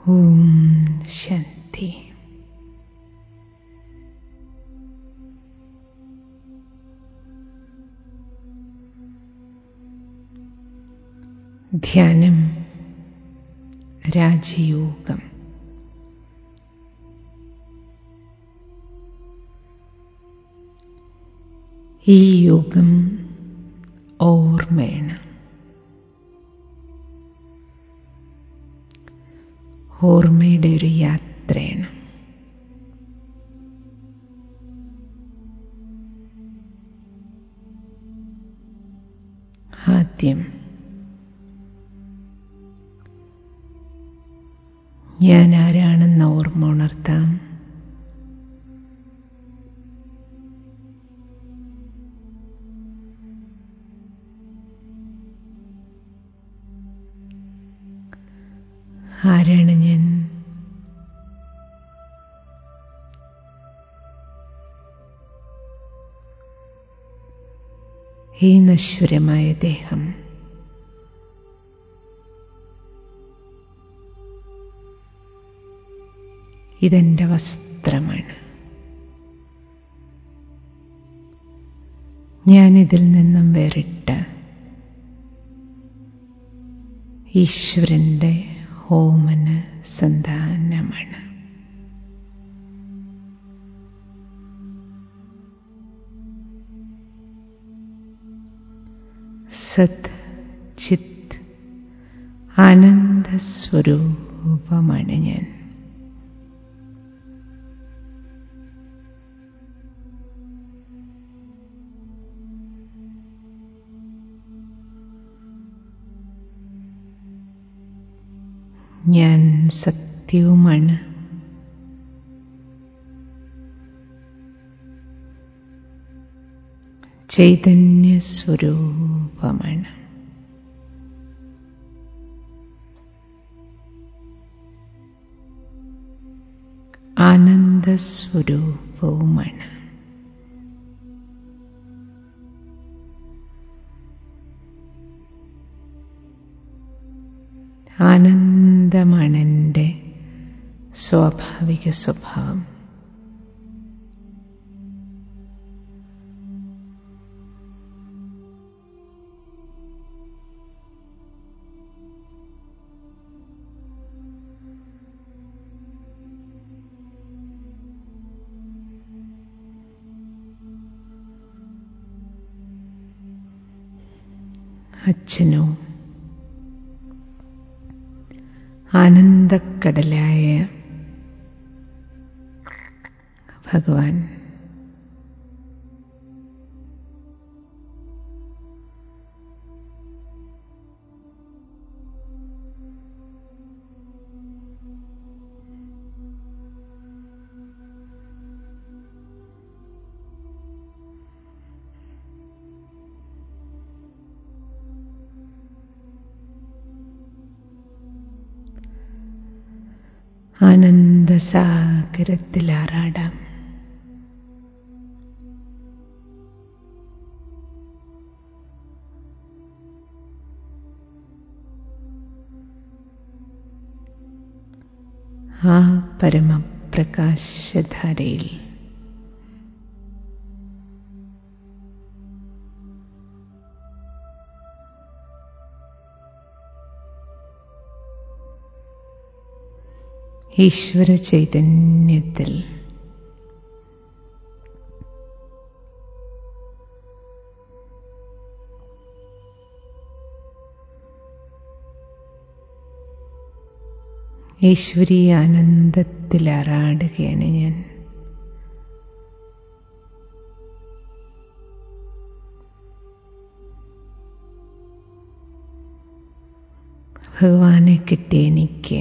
ഓം ശാന്തി ധ്യാനം രാജയോഗം ഈ യോഗം ഓർമ്മയാണ് ഓർമ്മയുടെ ഒരു യാത്രയാണ് ആദ്യം ഞാൻ ആരാണെന്ന ഓർമ്മ ഉണർത്താം ആരാണ് ഞാൻ ഈ നശ്വരമായ ദേഹം ഇതെന്റെ വസ്ത്രമാണ് ഞാനിതിൽ നിന്നും വേറിട്ട ഈശ്വരന്റെ ഓമന സന്താനമാണ് സത് ചിത് ആനന്ദസ്വരൂപമാണ് ഞാൻ ഞാൻ സത്യവുമാണ് ചൈതന്യ സ്വരൂപമാണ് ആനന്ദസ്വരൂപവുമാണ് ആനന്ദമാണ് എൻ്റെ സ്വാഭാവിക സ്വഭാവം അച്ഛനോ ആനന്ദക്കടലായ ഭഗവാൻ ആനന്ദസാഗരത്തിലാറാടാം ആ പരമപ്രകാശധാരയിൽ ഈശ്വര ചൈതന്യത്തിൽ ഈശ്വരീ ആനന്ദത്തിൽ അറാടുകയാണ് ഞാൻ ഭഗവാനെ കിട്ടിയ എനിക്ക്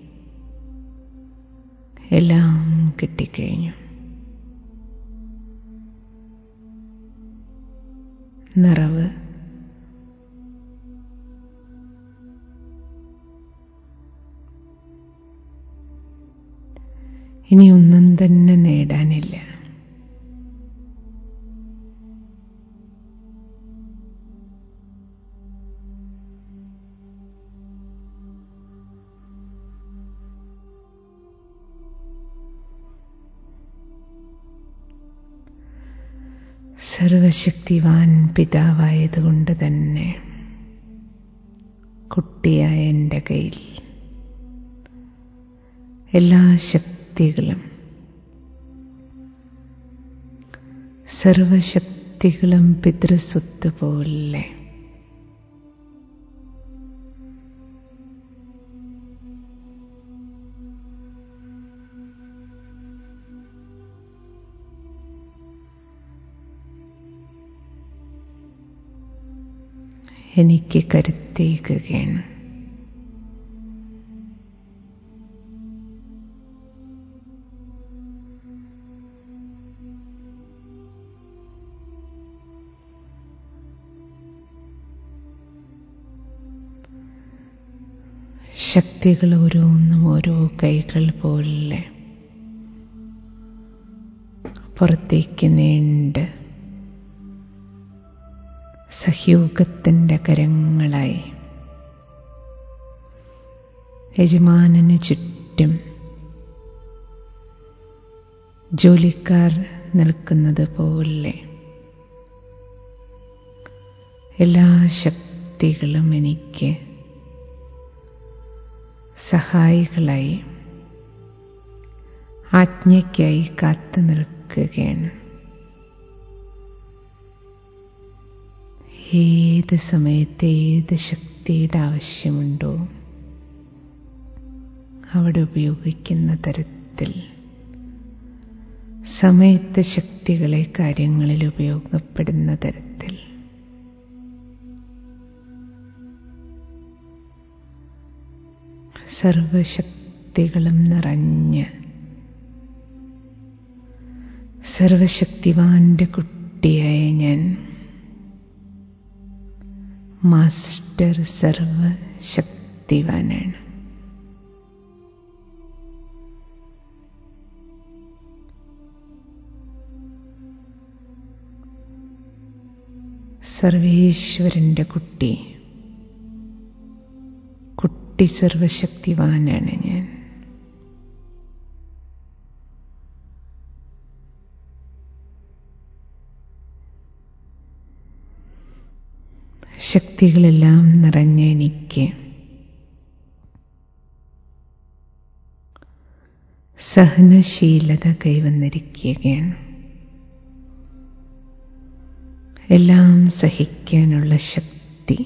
എല്ലാം കിട്ടിക്കഴിഞ്ഞു നിറവ് ഇനി ഒന്നും തന്നെ നേടാനില്ല സർവശക്തിവാൻ പിതാവായതുകൊണ്ട് തന്നെ കുട്ടിയായ എൻ്റെ കയ്യിൽ എല്ലാ ശക്തികളും സർവശക്തികളും പിതൃസ്വത്ത് പോലെ എനിക്ക് കരുത്തേക്കുകയാണ് ശക്തികൾ ഓരോന്നും ഓരോ കൈകൾ പോലെ പുറത്തേക്ക് നീണ്ട് സഹയോഗത്തിൻ്റെ കരങ്ങളായി യജമാനന് ചുറ്റും ജോലിക്കാർ നിൽക്കുന്നത് പോലെ എല്ലാ ശക്തികളും എനിക്ക് സഹായികളായി ആജ്ഞയ്ക്കായി കാത്തു നിൽക്കുകയാണ് ഏത് സമയത്ത് ഏത് ശക്തിയുടെ ആവശ്യമുണ്ടോ അവിടെ ഉപയോഗിക്കുന്ന തരത്തിൽ സമയത്ത് ശക്തികളെ കാര്യങ്ങളിൽ ഉപയോഗപ്പെടുന്ന തരത്തിൽ സർവശക്തികളും നിറഞ്ഞ് സർവശക്തിവാന്റെ കുട്ടിയായ ഞാൻ മാസ്റ്റർ സർവശക്തിവാനാണ് സർവേശ്വരന്റെ കുട്ടി കുട്ടി സർവശക്തിവാനാണ് ഞാൻ ശക്തികളെല്ലാം നിറഞ്ഞ എനിക്ക് സഹനശീലത കൈവന്നിരിക്കുകയാണ് എല്ലാം സഹിക്കാനുള്ള ശക്തി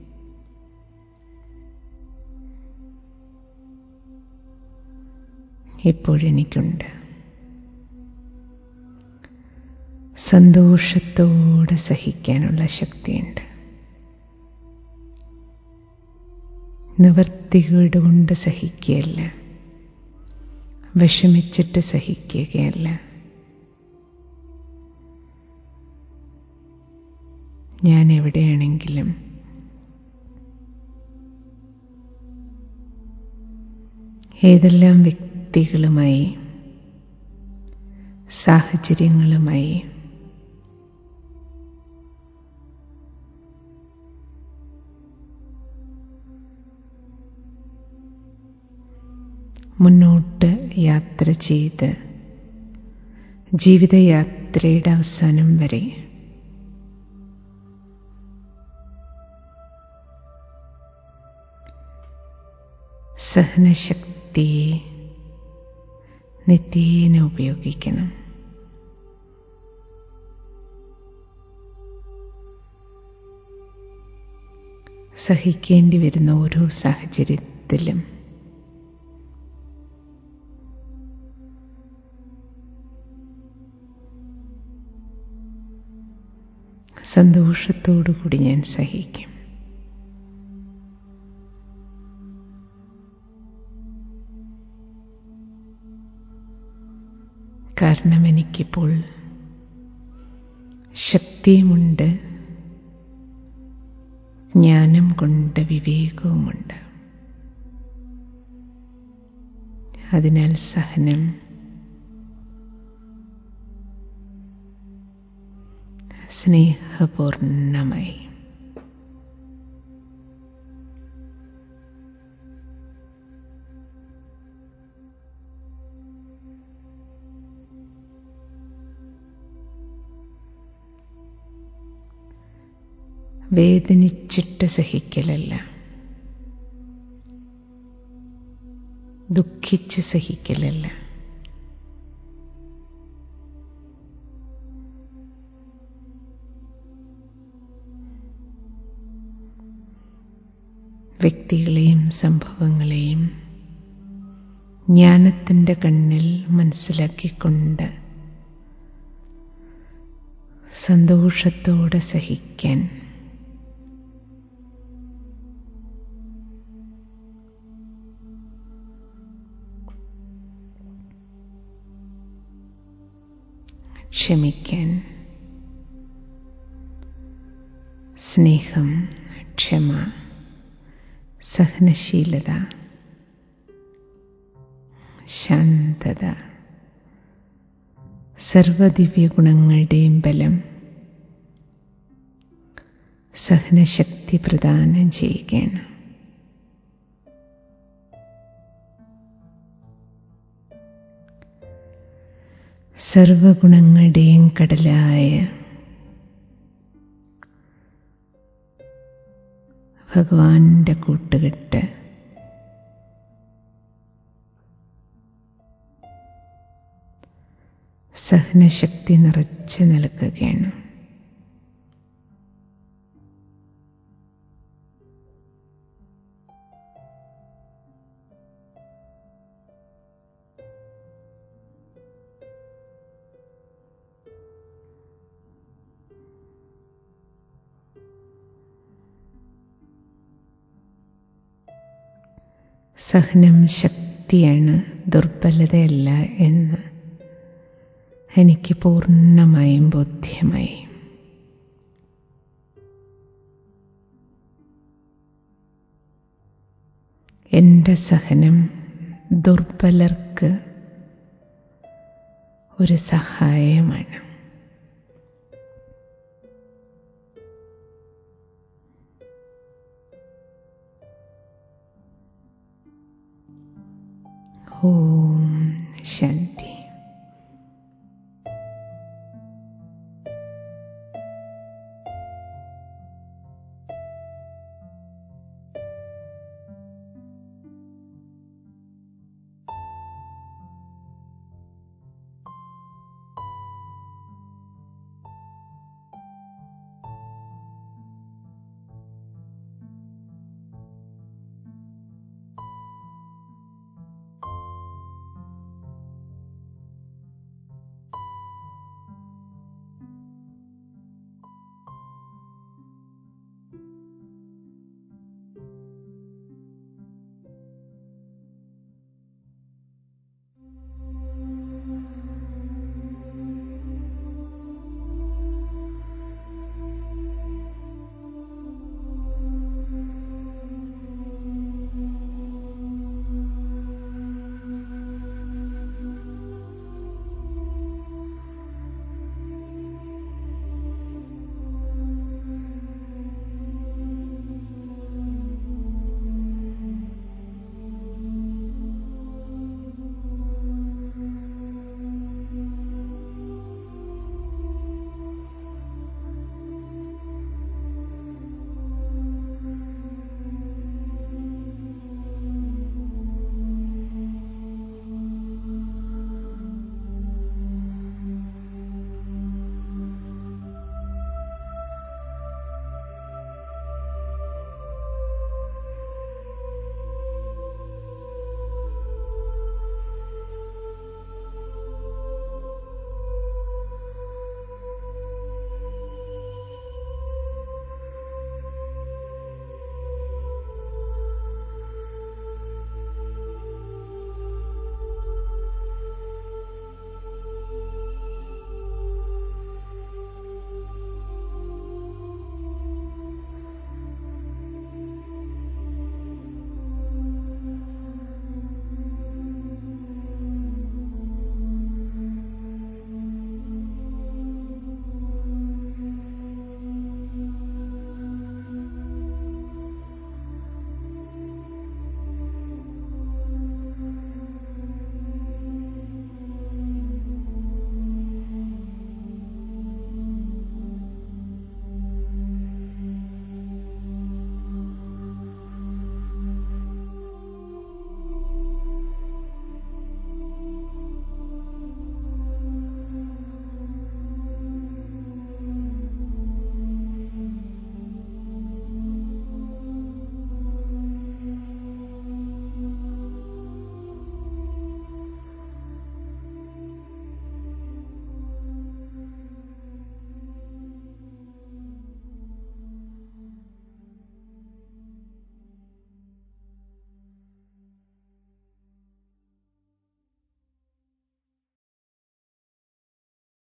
ഇപ്പോഴെനിക്കുണ്ട് സന്തോഷത്തോടെ സഹിക്കാനുള്ള ശക്തിയുണ്ട് നിവർത്തികേട് കൊണ്ട് സഹിക്കുകയല്ല വിഷമിച്ചിട്ട് സഹിക്കുകയല്ല ഞാൻ എവിടെയാണെങ്കിലും ഏതെല്ലാം വ്യക്തികളുമായി സാഹചര്യങ്ങളുമായി മുന്നോട്ട് യാത്ര ചെയ്ത് ജീവിതയാത്രയുടെ അവസാനം വരെ സഹനശക്തിയെ നിത്യേന ഉപയോഗിക്കണം സഹിക്കേണ്ടി വരുന്ന ഓരോ സാഹചര്യത്തിലും സന്തോഷത്തോടു കൂടി ഞാൻ സഹിക്കും കാരണം എനിക്കിപ്പോൾ ശക്തിയുമുണ്ട് ജ്ഞാനം കൊണ്ട് വിവേകവുമുണ്ട് അതിനാൽ സഹനം സ്നേഹപൂർണമായി വേദനിച്ചിട്ട് സഹിക്കലല്ല ദുഃഖിച്ച് സഹിക്കലല്ല വ്യക്തികളെയും സംഭവങ്ങളെയും ജ്ഞാനത്തിൻ്റെ കണ്ണിൽ മനസ്സിലാക്കിക്കൊണ്ട് സന്തോഷത്തോടെ സഹിക്കാൻ ക്ഷമിക്കാൻ സ്നേഹം ക്ഷമ സഹനശീലത ശാന്തത സർവദിവ്യഗുണങ്ങളുടെയും ബലം സഹനശക്തി പ്രദാനം ചെയ്യുകയാണ് സർവഗുണങ്ങളുടെയും കടലായ ഭഗവാന്റെ കൂട്ടുകെട്ട് സഹനശക്തി നിറച്ച് നിൽക്കുകയാണ് സഹനം ശക്തിയാണ് ദുർബലതയല്ല എന്ന് എനിക്ക് പൂർണ്ണമായും ബോധ്യമായി എൻ്റെ സഹനം ദുർബലർക്ക് ഒരു സഹായമാണ് ഓ